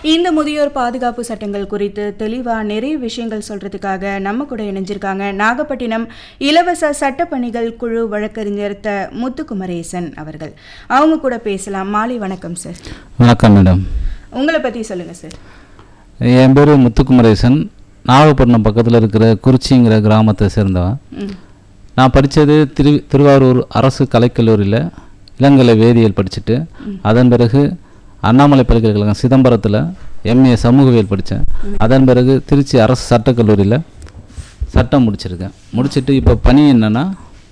இந்த முதியோர் பாதுகாப்பு சட்டங்கள் குறித்து தெளிவா நிறைய விஷயங்கள் சொல்றதுக்காக நம்ம கூட இணைஞ்சிருக்காங்க நாகப்பட்டினம் இலவச சட்டப்பணிகள் குழு வழக்கறிஞர் த முத்துக்குமரேசன் அவர்கள் அவங்க கூட பேசலாம் மாலை வணக்கம் சார் வணக்கம் மேடம் உங்களை பத்தி சொல்லுங்க சார் என் பேர் முத்துக்குமரேசன் நாகப்பட்டினம் பக்கத்தில் இருக்கிற குறிச்சிங்கிற கிராமத்தை சேர்ந்தவன் ம் நான் படித்தது திரு திருவாரூர் அரசு கலைக்கல்லூரியில் இளங்கலை வேதியியல் படிச்சுட்டு அதன் பிறகு அண்ணாமலை பல்கலைக்கழகம் சிதம்பரத்தில் எம்ஏ சமூகவியல் படித்தேன் அதன் பிறகு திருச்சி அரசு சட்டக்கல்லூரியில் சட்டம் முடிச்சிருக்கேன் முடிச்சிட்டு இப்போ பணி என்னென்னா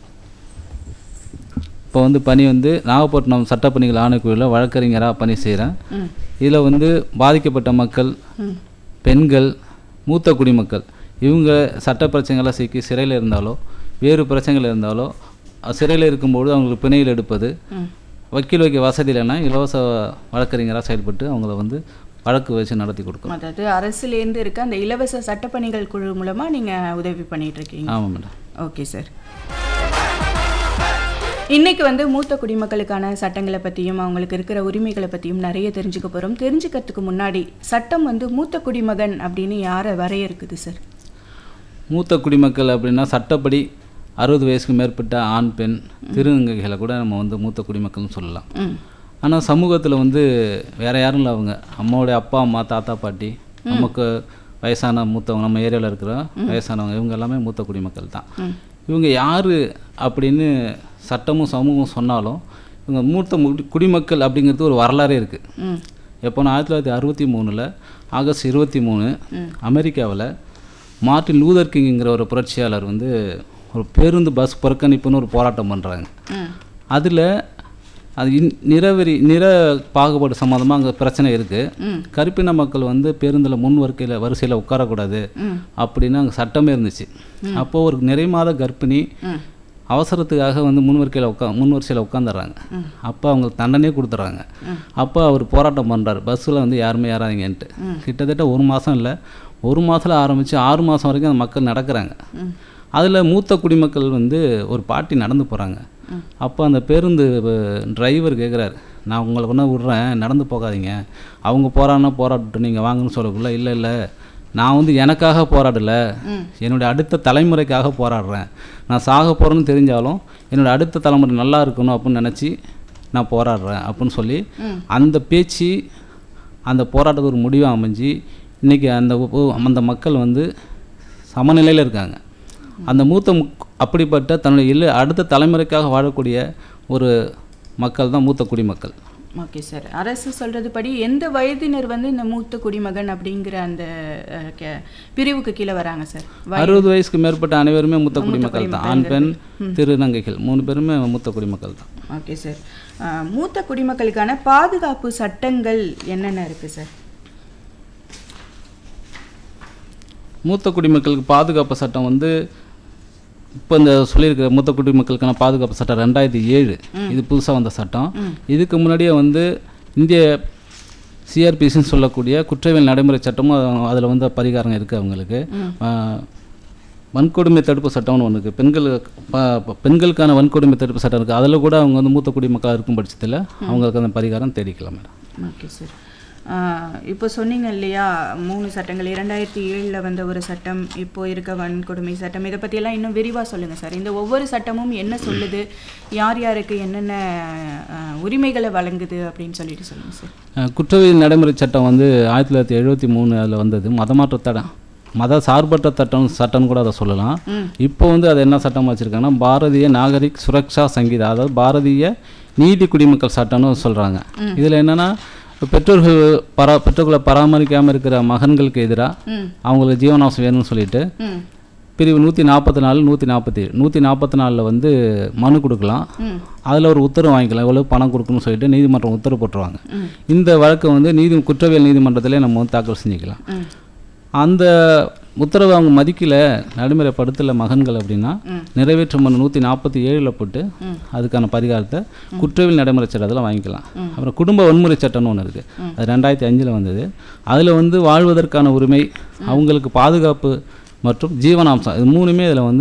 இப்போ வந்து பணி வந்து நாகப்பட்டினம் சட்டப்பணிகள் ஆணைக்குழுவில் வழக்கறிஞராக பணி செய்கிறேன் ம் இதில் வந்து பாதிக்கப்பட்ட மக்கள் ம் பெண்கள் மூத்த குடிமக்கள் இவங்க சட்ட பிரச்சனைகளை சிக்கி சிறையில் இருந்தாலோ வேறு பிரச்சனைகள் இருந்தாலோ அஹ் சிறையில் இருக்கும்போது அவங்களுக்கு பிணையில் எடுப்பது ம் வக்கீல் வைக்க வசதி இல்லைன்னா இலவச வழக்கறிஞராக செயல்பட்டு அவங்கள வந்து வழக்கு வச்சு நடத்தி கொடுக்கும் அதாவது அரசுலேருந்து இருக்க அந்த இலவச சட்டப்பணிகள் குழு மூலமா நீங்க உதவி பண்ணிட்டு இருக்கீங்க ஆமாம் மேடம் ஓகே சார் இன்னைக்கு வந்து மூத்த குடிமக்களுக்கான சட்டங்களை பற்றியும் அவங்களுக்கு இருக்கிற உரிமைகளை பற்றியும் நிறைய தெரிஞ்சுக்க போகிறோம் தெரிஞ்சுக்கிறதுக்கு முன்னாடி சட்டம் வந்து மூத்த குடிமகன் அப்படின்னு யாரை வரையறுக்குது சார் மூத்த குடிமக்கள் அப்படின்னா சட்டப்படி அறுபது வயசுக்கு மேற்பட்ட ஆண் பெண் திருநங்கைகளை கூட நம்ம வந்து மூத்த குடிமக்கள்னு சொல்லலாம் ம் ஆனால் சமூகத்தில் வந்து வேற யாரும் இல்லை அவங்க அம்மாவுடைய அப்பா அம்மா தாத்தா பாட்டி நமக்கு வயசான மூத்தவங்க நம்ம ஏரியாவில் இருக்கிற வயசானவங்க இவங்க எல்லாமே மூத்த குடிமக்கள் தான் ம் இவங்க யார் அப்படின்னு சட்டமும் சமூகம் சொன்னாலும் இவங்க மூத்த முடி- குடிமக்கள் அப்படிங்கிறது ஒரு வரலாறே இருக்குது ம் எப்போனா ஆயிரத்தி தொள்ளாயிரத்தி அறுபத்தி மூணில் ஆகஸ்ட் இருபத்தி மூணு ம். அமெரிக்காவில் மார்ட்டின் லூதர் கிங்கிற ஒரு புரட்சியாளர் வந்து ஒரு பேருந்து பஸ் புறக்கணிப்புன்னு ஒரு போராட்டம் பண்ணுறாங்க ம் அதில் அது இன் நிறவெறி நிற பாகுபாடு சம்மந்தமாக அங்கே பிரச்சனை இருக்குது ம் கருப்பின மக்கள் வந்து பேருந்தில் முன் வரிக்கையில் வரிசையில் உட்காரக்கூடாது ம் அப்படின்னு அங்கே சட்டமே இருந்துச்சு அப்போது ஒரு நிறை மாத கர்ப்பிணி ம் அவசரத்துக்காக வந்து முன் வரிக்கையில் உட்கா முன் வரிசையில் உட்காந்துடுறாங்க அப்போ அவங்களுக்கு தண்டனையே கொடுத்துட்றாங்க அப்போ அவர் போராட்டம் பண்ணுறாரு பஸ்ஸில் வந்து யாருமே ஏறாதீங்கன்ட்டு கிட்டத்தட்ட ஒரு மாதம் இல்லை ஒரு மாதத்தில் ஆரம்பித்து ஆறு மாதம் வரைக்கும் அந்த மக்கள் நடக்கிறாங்க ம் அதில் மூத்த குடிமக்கள் வந்து ஒரு பாட்டி நடந்து போகிறாங்க அப்போ அந்த பேருந்து டிரைவர் கேட்குறாரு நான் உங்களை கொண்டு விட்றேன் நடந்து போகாதீங்க அவங்க போராடினா போராடட்டும் நீங்கள் வாங்கன்னு சொல்லக்குள்ள இல்லை இல்லை நான் வந்து எனக்காக போராடலை ம். என்னுடைய அடுத்த தலைமுறைக்காக போராடுறேன் நான் சாக போகிறேன்னு தெரிஞ்சாலும் என்னோடய அடுத்த தலைமுறை நல்லா இருக்கணும் அப்படின்னு நினச்சி நான் போராடுறேன் அப்படின்னு சொல்லி ம். அந்த பேச்சு அந்த போராட்டத்துக்கு ஒரு முடிவாக அமைஞ்சு இன்றைக்கி அந்த உ- அந்த மக்கள் வந்து சமநிலையில் இருக்காங்க அந்த மூத்த முக்- அப்படிப்பட்ட தன்னுடைய இல்ல அடுத்த தலைமுறைக்காக வாழக்கூடிய ஒரு மக்கள் தான் மூத்த குடிமக்கள் ஓகே சார் அரசு சொல்றது படி எந்த வயதினர் வந்து இந்த மூத்த குடிமகன் அப்படிங்கிற அந்த அஹ், கே- பிரிவுக்கு கீழே வராங்க சார் வய- அறுபது வயசுக்கு மேற்பட்ட அனைவருமே மூத்த குடிமக்கள் தான் ஆண் பெண் திருநங்கைகள் மூணு பேருமே மூத்த குடிமக்கள் தான் ஓகே சார் அஹ், மூத்த குடிமக்களுக்கான பாதுகாப்பு சட்டங்கள் என்னென்ன இருக்கு சார் மூத்த குடிமக்களுக்கு பாதுகாப்பு சட்டம் வந்து இப்போ இந்த சொல்லியிருக்கிற மூத்த குடிமக்களுக்கான பாதுகாப்பு சட்டம் ரெண்டாயிரத்தி ஏழு இது புதுசாக வந்த சட்டம் இதுக்கு முன்னாடியே வந்து இந்திய சிஆர்பிசின்னு சொல்லக்கூடிய குற்றவியல் நடைமுறை சட்டமும் அதில் வந்து பரிகாரம் இருக்குது அவங்களுக்கு ஆஹ், வன்கொடுமை தடுப்பு சட்டம்னு ஒன்று இருக்குது பெண்கள் ப- ப- பெண்களுக்கான வன்கொடுமை தடுப்பு சட்டம் இருக்குது அதில் கூட அவங்க வந்து மூத்த குடிமக்களாக இருக்கும் பட்சத்தில் அவங்களுக்கு அந்த பரிகாரம் தேடிக்கலாம் மேடம் ஓகே சார் அஹ், இப்போ சொன்னீங்க இல்லையா மூணு சட்டங்கள் இரண்டாயிரத்தி ஏழில் வந்த ஒரு சட்டம் இப்போ இருக்க வன்கொடுமை சட்டம் இதை பற்றியெல்லாம் இன்னும் விரிவாக சொல்லுங்கள் சார் இந்த ஒவ்வொரு சட்டமும் என்ன சொல்லுது யார் யாருக்கு என்னென்ன அஹ், உரிமைகளை வழங்குது அப்படின்னு சொல்லிட்டு சொல்லுங்கள் சார் அஹ் குற்றவியல் நடைமுறை சட்டம் வந்து ஆயிரத்தி தொள்ளாயிரத்தி எழுபத்தி மூணு அதில் வந்தது மதமாற்ற தடம் மத சார்பற்ற சட்டம் சட்டம்னு கூட அதை சொல்லலாம் ம். இப்போ வந்து அது என்ன சட்டம் வச்சுருக்காங்கன்னா பாரதிய நாகரிக் சுரக்ஷா சங்கீதா அதாவது பாரதிய நீதி குடிமக்கள் சட்டம்னு சொல்கிறாங்க இதில் என்னென்னா பெற்றோர்கள் பரா பெற்றோர்களை பராமரிக்காமல் இருக்கிற மகன்களுக்கு எதிராக ம் அவங்களுக்கு ஜீவனாம்சம் வேணும்னு சொல்லிட்டு ம் பிரிவு நூற்றி நாற்பத்தி நாலு நூற்றி நாற்பத்தி ஏழு நூற்றி நாற்பத்தி நாலில் வந்து மனு கொடுக்கலாம் ம் அதில் ஒரு உத்தரவு வாங்கிக்கலாம் எவ்வளோ பணம் கொடுக்கணும்னு சொல்லிட்டு நீதிமன்றம் உத்தரவு போட்டுருவாங்க ம். இந்த வழக்கை வந்து நீதி குற்றவியல் நீதிமன்றத்திலே நம்ம வந்து தாக்கல் செஞ்சுக்கலாம் ம் அந்த உத்தரவை அவங்க மதிக்கல நடைமுறைப்படுத்தல மகன்கள் அப்படின்னா ம். நிறைவேற்று மனு நூற்றி நாற்பத்தி ஏழில் போட்டு ம். அதுக்கான பரிகாரத்தை குற்றவியல் நடைமுறை சட்டத்தில் வாங்கிக்கலாம் அப்புறம் குடும்ப வன்முறை சட்டம்னு ஒன்று இருக்குது அது ரெண்டாயிரத்தி அஞ்சில் வந்தது அதில் வந்து வாழ்வதற்கான உரிமை அவங்களுக்கு பாதுகாப்பு மற்றும் ஜீவனாம்சம் இது மூணுமே இதில் வந்து